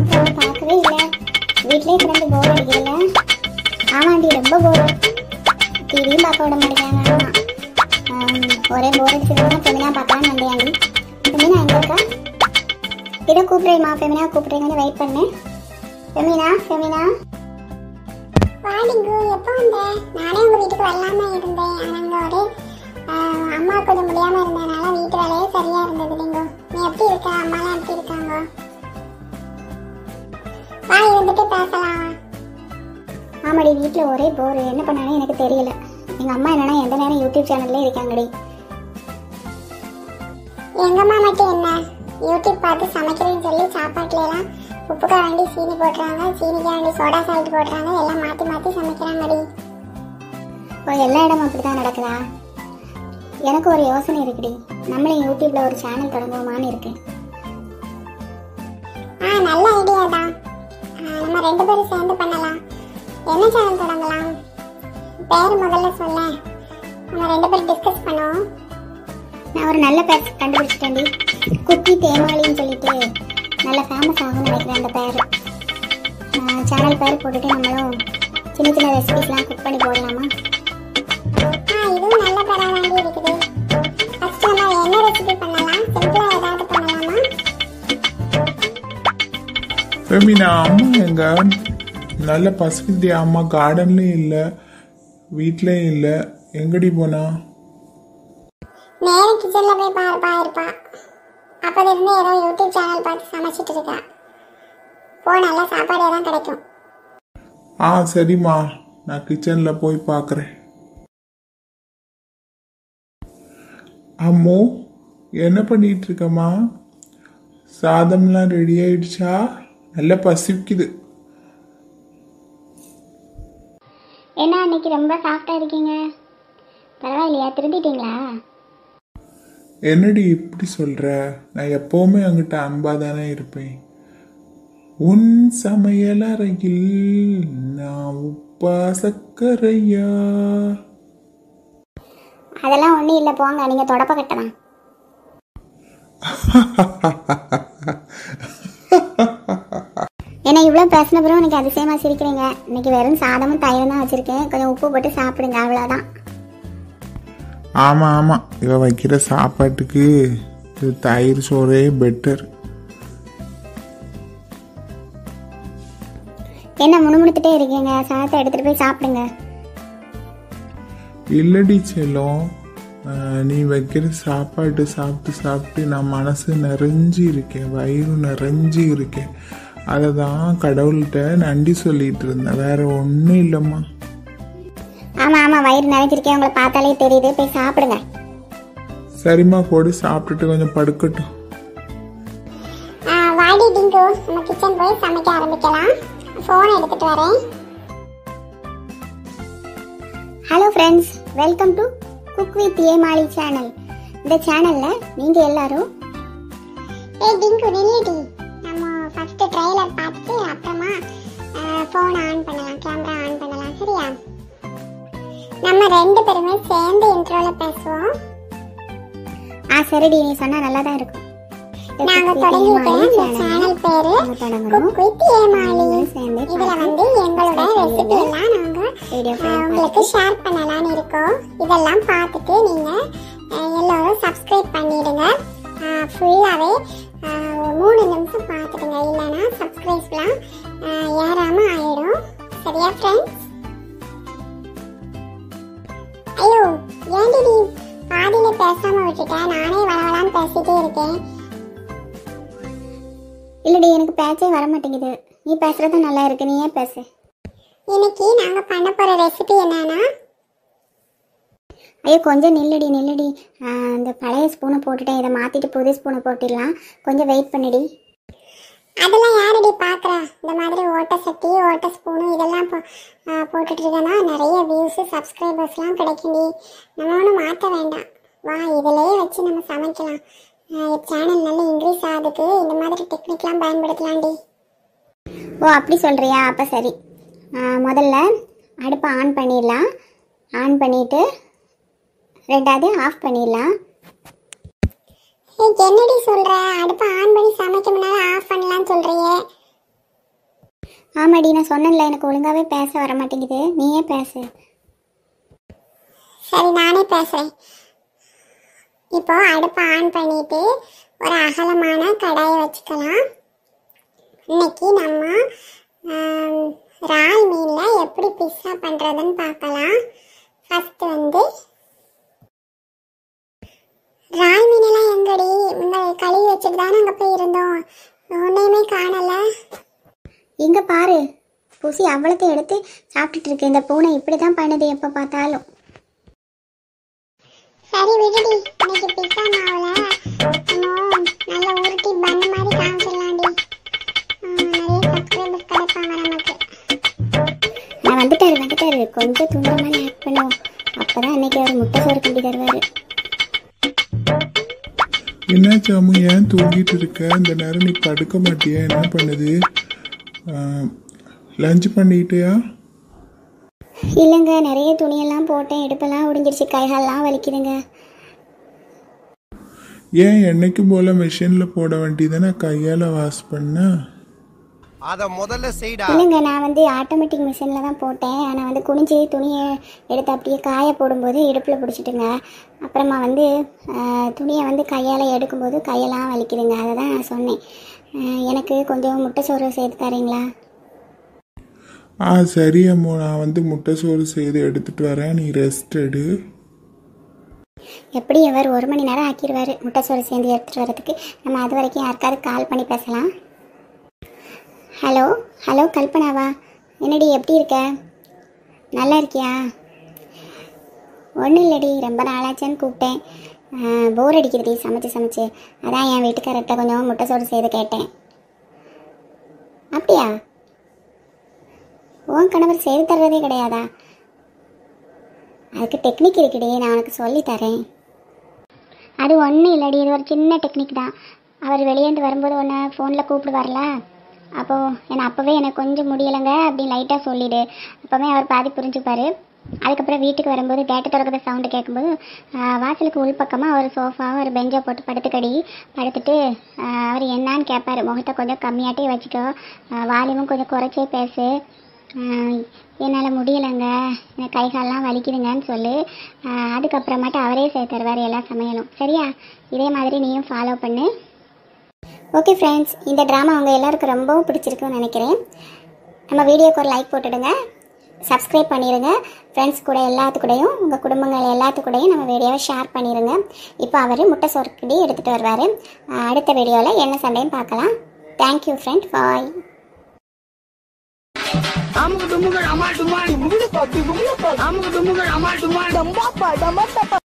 அப்புறம் பார்க்கவே இல்லை வீட்லயே கிடந்து போர் அடிக்கல ஆமாண்டி ரொம்ப போர் டிவியும் பார்க்க விட மாட்டேங்கிறாங்க ஆமா ஆம், ஒரே போர் அடிச்சதுன்னா ஃபெமினா பார்க்கலான்னு வந்தேன் ஃபெமினா எங்க இருக்கா இதோ கூப்பிடுறேம்மா ஃபெமினா கூப்பிடுறேன் கொஞ்சம் வெயிட் பண்ணு ஃபெமினா ஃபெமினா வாடிங்கு எப்போ வந்த நானே உங்க வீட்டுக்கு வரலாம இருந்தேன் ஆனா அங்க ஒரு ஆஹ், அம்மா கொஞ்சம் முடியாம இருந்ததுனால வீட்டு வேலையே சரியா இருந்தது லிங்கு நீ எப்படி இருக்க அம்மாலாம் எப்படி இருக்காங்க வா இருந்துட்டு பேசலாம் ஆமாடி வீட்டில் ஒரே போர் என்ன பண்ணானே எனக்கு தெரியல எங்கள் அம்மா என்னன்னா எந்த நேரம் யூடியூப் சேனல்லே இருக்காங்கடி எங்க அம்மா மட்டும் என்ன யூடியூப் பார்த்து சமைக்கிறேன்னு சொல்லி சாப்பாட்டுல எல்லாம் உப்புக்கா வேண்டி சீனி போடுறாங்க சீனிக்கா வேண்டி சோடா சால்ட் போடுறாங்க எல்லாம் மாத்தி மாத்தி சமைக்கிறாங்கடி இப்போ எல்லா இடமும் அப்படி தான் நடக்குதா எனக்கு ஒரு யோசனை இருக்குடி நம்மளும் யூடியூப்ல ஒரு சேனல் தொடங்குவோமான்னு இருக்கேன் ஆ நல்ல ஐடியா தான் ஆ, நம்ம ரெண்டு பேரும் சேர்ந்து பண்ணலாம் என்ன சேனல் தொடங்கலாம் பேர் முதல்ல சொல்ல நம்ம ரெண்டு பேரும் டிஸ்கஸ் பண்ணுவோம் நான் ஒரு நல்ல பேர் கண்டுபிடிச்சிட்டேன்டி குட்டி தேமாலின்னு சொல்லிட்டு நல்ல ஃபேமஸ் ஆகும்னு நினைக்கிறேன் அந்த பேர் சேனல் பேர் போட்டுட்டு நம்மளும் சின்ன சின்ன ரெசிபிஸ்லாம் குக் பண்ணி போடலாமா ஆ இதுவும் நல்ல பேரா வேண்டி இருக்குது ஃபர்ஸ்ட் நம்ம என்ன ரெசிபி பண்ணலாம் சிம்பிளா ஏதாவது பண்ணலாமா ஃபெமினா அம்மா எங்க நல்ல பசிக்குது அம்மா கார்டன்லயும் இல்லை வீட்லயும் இல்லை எங்கடி போனா நேரம் கிச்சன்ல போய் பார்ப்பா இருப்பா அப்போது இருந்து ஏதோ யூடியூப் சேனல் பார்த்து சமைச்சிட்டு இருக்கா போ நல்ல சாப்பாடு தான் கிடைக்கும் ஆ சரிம்மா நான் கிச்சனில் போய் பார்க்குறேன் அம்மோ என்ன பண்ணிட்டு இருக்கம்மா சாதம்லாம் ரெடி ஆயிடுச்சா நல்லா பசிக்குது என்ன அன்னைக்கு ரொம்ப சாஃப்டாக இருக்கீங்க பரவாயில்லையா திருந்திட்டீங்களா என்னடி இப்படி சொல்ற நான் எப்பவுமே அங்கிட்ட அன்பா தானே இருப்பேன் உன் சமையலறையில் நான் உப்பா சக்கரையா அதெல்லாம் ஒன்றும் இல்லை போங்க நீங்கள் தொடப்ப கட்டலாம் என்ன இவ்வளோ பேசின பிறகு எனக்கு அதிசயமாக சிரிக்கிறீங்க இன்னைக்கு வெறும் சாதமும் தயிரும் தான் வச்சுருக்கேன் கொஞ்சம் உப்பு போட்டு சாப்பிடுங்க அவ்வளோதான் ஆமா ஆமா இவ வைக்கிற சாப்பாட்டுக்கு இது தயிர் சோறே பெட்டர் என்ன முணுமுணுத்துட்டே இருக்கீங்க சாதத்தை எடுத்துகிட்டு போய் சாப்பிடுங்க இல்லடி செல்லம் ஆஹ், நீ வைக்கிற சாப்பாடு சாப்பிட்டு சாப்பிட்டு நான் மனசு நிறைஞ்சு இருக்கேன் வயிறு நிறைஞ்சு இருக்கேன் அதை தான் கடவுள்கிட்ட நன்றி சொல்லிட்டு இருந்தேன் வேற ஒன்றும் இல்லைம்மா ஆமாம் ஆமாம் வயிறு நிறைஞ்சிருக்கேன் உங்களை பார்த்தாலே தெரியுது போய் சாப்பிடுங்க சரிம்மா போடு சாப்பிட்டுட்டு கொஞ்சம் படுக்கட்டும் ஆ, வாடி டிங்கு நம்ம கிச்சன் போய் சமைக்க ஆரம்பிக்கலாம் ஃபோன் எடுத்துட்டு வரேன் hello friends welcome to cook with Emaali channel இந்த சேனலில் நீங்கள் எல்லாரும் ஏய் டிங்கு நில்லுடி நம்ம ஃபர்ஸ்ட் ட்ரைலர் பார்த்துட்டு அப்புறமா ஃபோன் ஆன் பண்ணலாம் கேமரா ஆன் பண்ணலாம் சரியா நம்ம ரெண்டு பேருமே சேர்ந்து இன்ட்ரோல பேசுவோம் ஆ சரிடி நீ சொன்னால் நல்லா தான் இருக்கும் நாங்க தொடங்கிட்டோம் இந்த சேனல் பேரு தொடங்குறோம் குக் வித் ஏமாளி சேர்ந்து இதுல வந்து எங்களோட ரெசிபி எல்லாம் நாங்க வீடியோ ஆஹ், உங்களுக்கு ஷேர் பண்ணலாம்னு இருக்கோம் இதெல்லாம் பார்த்துட்டு நீங்க ஆஹ், எல்லாரும் சப்ஸ்கிரைப் பண்ணிடுங்க ஃபுல்லாவே மூணு நிமிஷம் பார்த்துடுங்க இல்லைன்னா சப்ஸ்கிரைப்லாம் ஏறாம ஆயிடும் சரியா ஃப்ரெண்ட்ஸ் ஐயோ ஏன்டி நீ பாதியில பேசாம விட்டுட்ட நானே வளவலான்னு பேசிட்டே இருக்கேன் இல்லடி எனக்கு பேச்சே வர மாட்டேங்குது நீ பேசுறது நல்லா இருக்கு நீ ஏன் பேசு இன்னைக்கு நாங்க பண்ண போற ரெசிபி என்னன்னா ஐயோ கொஞ்சம் நில்லுடி நில்லுடி ஆ, இந்த பழைய ஸ்பூனை போட்டுட்டேன் இதை மாற்றிட்டு புது ஸ்பூனை போட்டுடலாம் கொஞ்சம் வெயிட் பண்ணுடி அதெல்லாம் யாரடி பார்க்குறா இந்த மாதிரி ஓட்ட சட்டி ஓட்ட ஸ்பூனு இதெல்லாம் போ- ஆ, போட்டுட்டு இருக்கேன்னா நிறைய வியூஸு சப்ஸ்கிரைபர்ஸ்லாம் கிடைக்கும்டி நம்ம ஒன்றும் மாற்ற வேண்டாம் வா இதிலேயே வச்சு நம்ம சமைக்கலாம் சேனல் நல்ல இன்க்ரீஸ் ஆகுதுக்கு இந்த மாதிரி டெக்னிக்லாம் பயன்படுத்தலாம்டி ஓ அப்படி சொல்கிறியா அப்போ சரி ஆ, முதல்ல அடுப்பை ஆன் பண்ணிடலாம் ஆன் பண்ணிவிட்டு ரெண்டாவது ஆஃப் பண்ணிடலாம் ஏய், என்னடி சொல்ற அடுப்பை ஆன் பண்ணி சமைக்க முன்னால ஆஃப் பண்ணலாம்னு சொல்றியே ஆமாடி நான் சொன்னேன்ல எனக்கு ஒழுங்காகவே பேச வர மாட்டேங்குது நீயே பேசு சரி நானே பேசுறேன் இப்போ அடுப்பை ஆன் பண்ணிட்டு ஒரு அகலமான கடாயை வச்சுக்கலாம் இன்னைக்கு நம்ம ஆம், இறால் மீனில் எப்படி பிஸ்ஸா பண்ணுறதுன்னு பார்க்கலாம் ஃபர்ஸ்ட் வந்து இறால் மீனெல்லாம் எங்கடி இந்த கழுவி வச்சுட்டு தானே அங்கே போய் இருந்தோம் ஒன்றையுமே காணலை இங்கே பாரு புசி அவ்வளோத்தையும் எடுத்து சாப்பிட்டுட்டு இருக்கு இந்த பூனை இப்படி தான் பண்ணுது எப்போ பார்த்தாலும் சரி விடுடி இன்னைக்கு பிஸ்ஸா மாவுல நம்ம நல்லா உருட்டி பண்ண மாதிரி காமிச்சிடலாம்டி ஆ, நிறைய சப்ஸ்கிரைபர்ஸ் கிடைப்பாங்க நமக்கு நான் வந்துட்டாரு வந்துட்டாரு கொஞ்சம் தூரமாக ஆக்ட் பண்ணுவோம் அப்போ தான் அன்னைக்கு அவர் முட்டை சோறு கிண்டி தருவார் என்ன சாமு ஏன் தூங்கிட்டு இருக்க இந்த நேரம் நீ படுக்க மாட்டியா என்ன பண்ணுது லஞ்ச் பண்ணிட்டியா இல்லைங்க நிறைய துணியெல்லாம் போட்டேன் இடுப்பெல்லாம் உடிஞ்சிருச்சு கைகாலெல்லாம் வலிக்குதுங்க ஏன் என்னைக்கு போல மிஷினில் போட வேண்டியதானே கையால் வாஷ் பண்ண அத முதல்ல செய்டா இல்லைங்க நான் வந்து ஆட்டோமேட்டிக் மிஷினில் தான் போட்டேன் ஆனால் வந்து குனிஞ்சு துணியை எடுத்து அப்படியே காய போடும்போது இடுப்பில் பிடிச்சிட்டுங்க அப்புறமா வந்து ஆஹ், துணியை வந்து கையால் எடுக்கும்போது கையெல்லாம் வலிக்குதுங்க அதை தான் நான் சொன்னேன் ஆஹ், எனக்கு கொஞ்சம் முட்டை சோறு சேர்த்து தரீங்களா ஆ சரி அம்மோ நான் வந்து முட்டை சோறு செய்து எடுத்துட்டு வரேன் நீ ரெஸ்ட் எடு எப்படி அவர் ஒரு மணி நேரம் ஆக்கிடுவார் முட்டை சோறு சேர்ந்து எடுத்துகிட்டு வரதுக்கு நம்ம அது வரைக்கும் யாருக்காவது கால் பண்ணி பேசலாம் ஹலோ ஹலோ கல்பனாவா என்னடி எப்படி இருக்க நல்லா இருக்கியா ஒன்றும் இல்லடி ரொம்ப நாளாச்சேன்னு கூப்பிட்டேன் போர் அடிக்குதுடி சமைச்சு சமைச்சு அதான் என் வீட்டுக்காரர்கிட்ட கொஞ்சம் முட்டை சோறு செய்து கேட்டேன் அப்படியா உன் கணவர் செய்து தர்றதே கிடையாதா அதுக்கு டெக்னிக் இருக்குடி நான் உனக்கு சொல்லி தரேன் அது ஒன்றும் இல்லடி இது ஒரு சின்ன டெக்னிக் தான் அவர் வெளியேந்து வரும்போது ஒன்று ஃபோனில் கூப்பிடுவார்ல அப்போது என்னை அப்போவே எனக்கு கொஞ்சம் முடியலைங்க அப்படின்னு லைட்டாக சொல்லிடு அப்போவே அவர் பாதி புரிஞ்சுப்பார் அதுக்கப்புறம் வீட்டுக்கு வரும்போது கேட்டு திறக்கிற சவுண்டு கேட்கும்போது ஆஹ், வாசலுக்கு உள்பக்கமாக ஒரு சோஃபா ஒரு பெஞ்சை போட்டு படுத்துக்கடி படுத்துட்டு ஆஹ், அவர் என்னான்னு கேட்பாரு முகத்தை கொஞ்சம் கம்மியாட்டே வச்சுக்கோ வால்யூமும் கொஞ்சம் குறைச்சே பேசு என்னால் முடியலைங்க எனக்கு கை கால்லாம் வலிக்குதுங்கன்னு சொல்லு ஆஹ் அதுக்கப்புறமாட்டு அவரே செய்து தருவார் எல்லா சமையலும் சரியா இதே மாதிரி நீயும் ஃபாலோ பண்ணு ஓகே ஃப்ரெண்ட்ஸ் இந்த ட்ராமா அவங்க எல்லாருக்கும் ரொம்பவும் பிடிச்சிருக்குன்னு நினைக்கிறேன் நம்ம வீடியோக்கு ஒரு லைக் போட்டுடுங்க சப்ஸ்கிரைப் பண்ணிடுங்க ஃப்ரெண்ட்ஸ் கூட எல்லாத்து கூடயும் உங்கள் குடும்பங்கள் எல்லாத்து கூடயும் நம்ம வீடியோவை ஷேர் பண்ணிடுங்க இப்போ அவர் முட்டை சொற்கடி எடுத்துகிட்டு வருவார் அடுத்த வீடியோவில் என்ன சண்டையும் பார்க்கலாம் தேங்க்யூ ஃப்ரெண்ட் பாய் அமுக்கு டுமுகள் அமால் டுமால் அமுக்கு டுமுகள் அமால் டுமால் டம்பாப்பா டம்பாப்பா